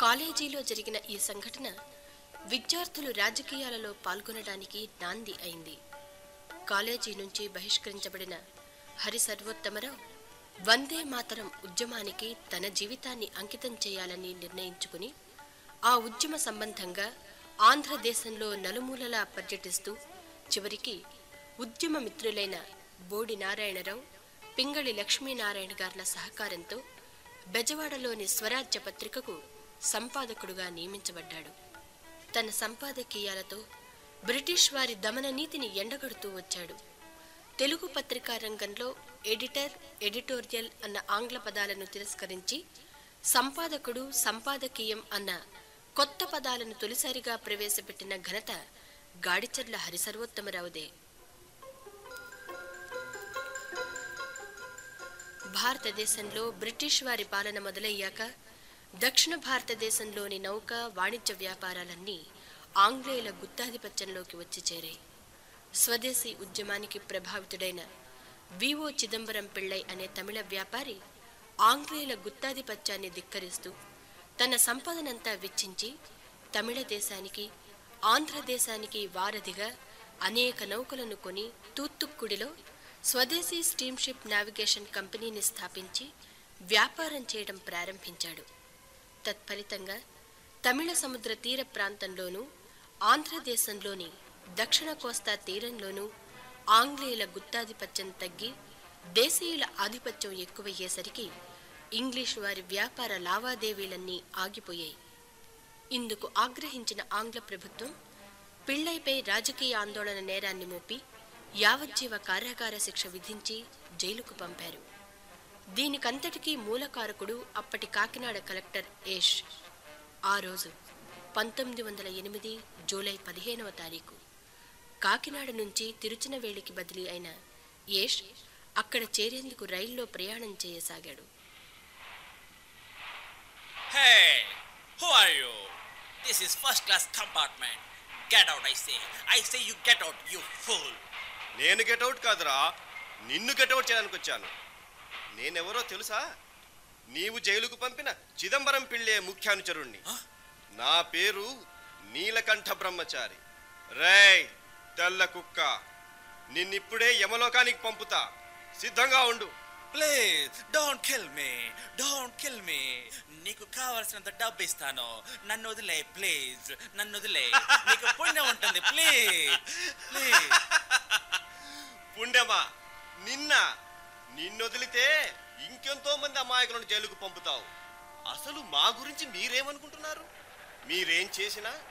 కాలేజీలో జరిగిన ఈ సంఘటన విద్యార్థులు రాజకీయాలలో పాల్గొనడానికి నాంది అయింది కాలేజీ నుంచి బహిష్కరించబడిన హరి సర్వోత్తమరావు వందే మాతరం ఉద్యమానికి తన జీవితాన్ని అంకితం చేయాలని నిర్ణయించుకుని ఆ ఉద్యమ సంబంధంగా ఆంధ్రదేశంలో నలుమూలలా పర్యటిస్తూ చివరికి ఉద్యమ మిత్రులైన బోడి నారాయణరావు పింగళి లక్ష్మీనారాయణ గార్ల సహకారంతో బెజవాడలోని స్వరాజ్య పత్రికకు సంపాదకుడుగా నియమించబడ్డాడు తన సంపాదకీయాలతో బ్రిటిష్ వారి దమన నీతిని ఎండగడుతూ వచ్చాడు తెలుగు పత్రికా రంగంలో ఎడిటర్ ఎడిటోరియల్ అన్న ఆంగ్ల పదాలను తిరస్కరించి సంపాదకుడు సంపాదకీయం అన్న కొత్త పదాలను తొలిసారిగా ప్రవేశపెట్టిన ఘనత గాడిచర్ల హరిసర్వోత్తమరావుదే భారతదేశంలో బ్రిటిష్ వారి పాలన మొదలయ్యాక దక్షిణ భారతదేశంలోని నౌక వాణిజ్య వ్యాపారాలన్నీ ఆంగ్లేయుల గుత్తాధిపత్యంలోకి వచ్చి చేరాయి స్వదేశీ ఉద్యమానికి ప్రభావితుడైన వివో చిదంబరం పిళ్ళై అనే తమిళ వ్యాపారి ఆంగ్లేయుల గుత్తాధిపత్యాన్ని ధిక్కరిస్తూ తన సంపదనంతా వెచ్చించి తమిళ దేశానికి ఆంధ్రదేశానికి వారధిగా అనేక నౌకలను కొని తూత్తుక్కుడిలో స్వదేశీ స్టీమ్షిప్ నావిగేషన్ కంపెనీని స్థాపించి వ్యాపారం చేయడం ప్రారంభించాడు తత్ఫలితంగా తమిళ సముద్ర తీర ప్రాంతంలోనూ ఆంధ్రదేశంలోని దక్షిణ కోస్తా తీరంలోనూ ఆంగ్లేయుల గుత్తాధిపత్యం తగ్గి దేశీయుల ఆధిపత్యం ఎక్కువయ్యేసరికి ఇంగ్లీషు వారి వ్యాపార లావాదేవీలన్నీ ఆగిపోయాయి ఇందుకు ఆగ్రహించిన ఆంగ్ల ప్రభుత్వం పిళ్ళైపై రాజకీయ ఆందోళన నేరాన్ని మోపి యావజ్జీవ కారాగార శిక్ష విధించి జైలుకు పంపారు దీనికంతటికీ మూలకారకుడు అప్పటి కాకినాడ కలెక్టర్ ఏష్ ఆ రోజు పంతొమ్మిది వందల ఎనిమిది జూలై పదిహేనవ తారీఖు కాకినాడ నుంచి తిరుచినవేళికి బదిలీ అయిన ఏష్ అక్కడ చేరేందుకు రైల్లో ప్రయాణం చేయసాగాడు Hey, who are you? This is first class compartment. Get out, I say. I say you get out, you fool. నేను గెటౌట్ కాదురా నిన్ను గెటౌట్ చేయడానికి వచ్చాను నేనెవరో తెలుసా నీవు జైలుకు పంపిన చిదంబరం పిళ్ళే ముఖ్యానుచరుణ్ణి Huh? నా పేరు నీలకంఠ బ్రహ్మచారి రేయ్ తెల్ల కుక్క నిన్నిప్పుడే యమలోకానికి పంపుతా సిద్ధంగా ఉండు Please, don't kill me. Don't kill me. నీకు కావలసినంత డబ్బు ఇస్తాను నన్ను వదిలే ప్లీజ్ నన్ను వదిలే నీకు పుణ్యం ఉంటుంది ప్లీజ్ ప్లీజ్ పుండెమా నిన్న నిన్నొదిలితే ఇంకెంతో మంది అమాయకులను జైలుకు పంపుతావు అసలు మా గురించి మీరేమనుకుంటున్నారు మీరేం చేసినా